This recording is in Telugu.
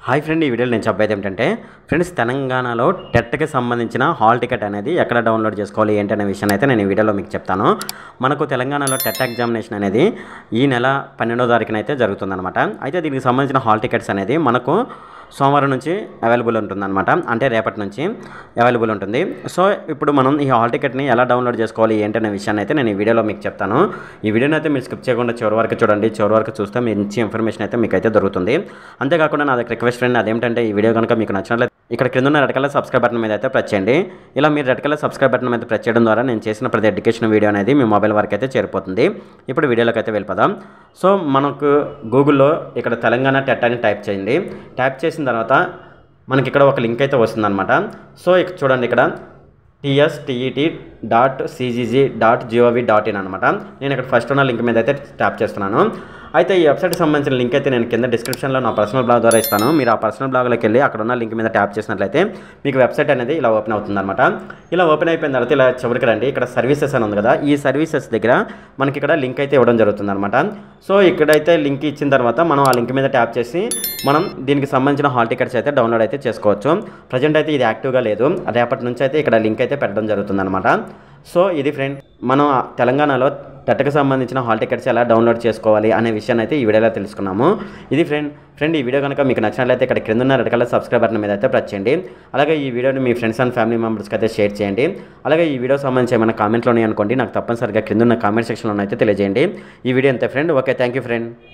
హాయ్ ఫ్రెండ్ ఈ వీడియోలో నేను చెప్పేది ఏంటంటే ఫ్రెండ్స్ తెలంగాణలో టెట్కి సంబంధించిన హాల్ టికెట్ అనేది ఎక్కడ డౌన్లోడ్ చేసుకోవాలి ఏంటి అనే విషయాన్ని అయితే నేను ఈ వీడియోలో మీకు చెప్తాను మనకు తెలంగాణలో టెట్ ఎగ్జామినేషన్ అనేది ఈ నెల పన్నెండో తారీఖున అయితే జరుగుతుందన్నమాట అయితే దీనికి సంబంధించిన హాల్ టికెట్స్ అనేది మనకు సోమవారం నుంచి అవైలబుల్ ఉంటుందన్నమాట అంటే రేపటి నుంచి అవైలబుల్ ఉంటుంది సో ఇప్పుడు మనం ఈ హాల్ టికెట్ని ఎలా డౌన్లోడ్ చేసుకోవాలి ఏంటనే విషయాన్ని అయితే నేను ఈ వీడియోలో మీకు చెప్తాను ఈ వీడియోని అయితే మీరు స్కిప్ చేయకుండా చివరి వరకు చూడండి చివరి వరకు చూస్తే మంచి ఇన్ఫర్మేషన్ అయితే మీకు అయితే దొరుకుతుంది అంతేకాకుండా నా దగ్గర రిక్వెస్ట్ ఫ్రెండ్ అదేంటంటే ఈ వీడియో కనుక మీకు నచ్చినట్లయితే ఇక్కడ కింద ఉన్న రెడ్ కలర్ సబ్స్క్రైబ్ బటన్ మీద అయితే ప్రెస్ చేయండి ఇలా మీరు రెడ్ కలర్ సబ్స్క్రైబ్ బటన్ మీద ప్రెస్ చేయడం ద్వారా నేను చేసిన ప్రతి ఎడ్యుకేషన్ వీడియో అనేది మీ మొబైల్ వరకు అయితే చేరిపోతుంది ఇప్పుడు వీడియోలోకి అయితే వెళ్ళిపోదాం సో మనకు గూగుల్లో ఇక్కడ తెలంగాణ టెట్ అని టైప్ చేయండి టైప్ చేసిన తర్వాత మనకి ఇక్కడ ఒక లింక్ అయితే వస్తుందన్నమాట సో ఇక్కడ చూడండి ఇక్కడ TSTET dot CGG dot GOV dot in అనమాట నేను ఇక్కడ ఫస్ట్ ఉన్న లింక్ మీద అయితే ట్యాప్ చేస్తున్నాను అయితే ఈ వెబ్సైట్కి సంబంధించిన లింక్ అయితే నేను కింద డిస్క్రిప్షన్లో నా పర్సనల్ బ్లాగ్ ద్వారా ఇస్తాను మీరు ఆ పర్సనల్ బ్లాగ్లోకి వెళ్ళి అక్కడ ఉన్న లింక్ మీద ట్యాప్ చేసినట్లయితే మీకు వెబ్సైట్ అనేది ఇలా ఓపెన్ అవుతుందన్నమాట ఇలా ఓపెన్ అయిపోయిన తర్వాత ఇలా చివరికి రండి ఇక్కడ సర్వీసెస్ అని ఉంది కదా ఈ సర్వీసెస్ దగ్గర మనకి ఇక్కడ లింక్ అయితే ఇవ్వడం జరుగుతుందన్నమాట సో ఇక్కడైతే లింక్ ఇచ్చిన తర్వాత మనం ఆ లింక్ మీద ట్యాప్ చేసి మనం దీనికి సంబంధించిన హాల్ టికెట్స్ అయితే డౌన్లోడ్ అయితే చేసుకోవచ్చు ప్రజెంట్ అయితే ఇది యాక్టివ్గా లేదు రేపటి నుంచి అయితే ఇక్కడ లింక్ అయితే పెట్టడం జరుగుతుందన్నమాట సో ఇది ఫ్రెండ్ మనం ఆ తెలంగాణలో టెట్కి సంబంధించిన హాల్ టికెట్స్ ఎలా డౌన్లోడ్ చేసుకోవాలి అనే విషయాన్ని అయితే ఈ వీడియోలో తెలుసుకున్నాము ఇది ఫ్రెండ్ ఫ్రెండ్ ఈ వీడియో కనుక మీకు నచ్చినట్లయితే ఇక్కడ క్రింద ఉన్న రెడ్ కలర్ సబ్స్క్రైబ్ బటన్ మీద అయితే ప్రెస్ చేయండి అలాగే ఈ వీడియోని మీ ఫ్రెండ్స్ అండ్ ఫ్యామిలీ మెంబర్స్కి అయితే షేర్ చేయండి అలాగే ఈ వీడియో సంబంధించి ఏమైనా కామెంట్లు ఉన్నాయి అనుకోండి నాకు తప్పనిసరిగా క్రింద ఉన్న కామెంట్ సెక్షన్లో అయితే తెలియజేయండి ఈ వీడియో అంతే friend okay thank you friend